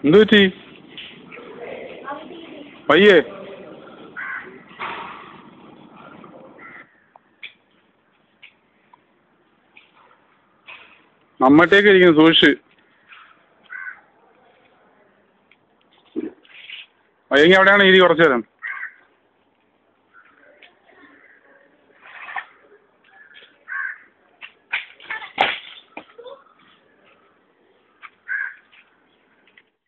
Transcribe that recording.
എന്തു പറ്റി പയ്യേ നമ്മട്ടേക്ക് ഇരിക്കുന്നു സൂക്ഷിച്ച് വയ്യെങ്കിൽ അവിടെയാണ് ഇരി കുറച്ചു നേരം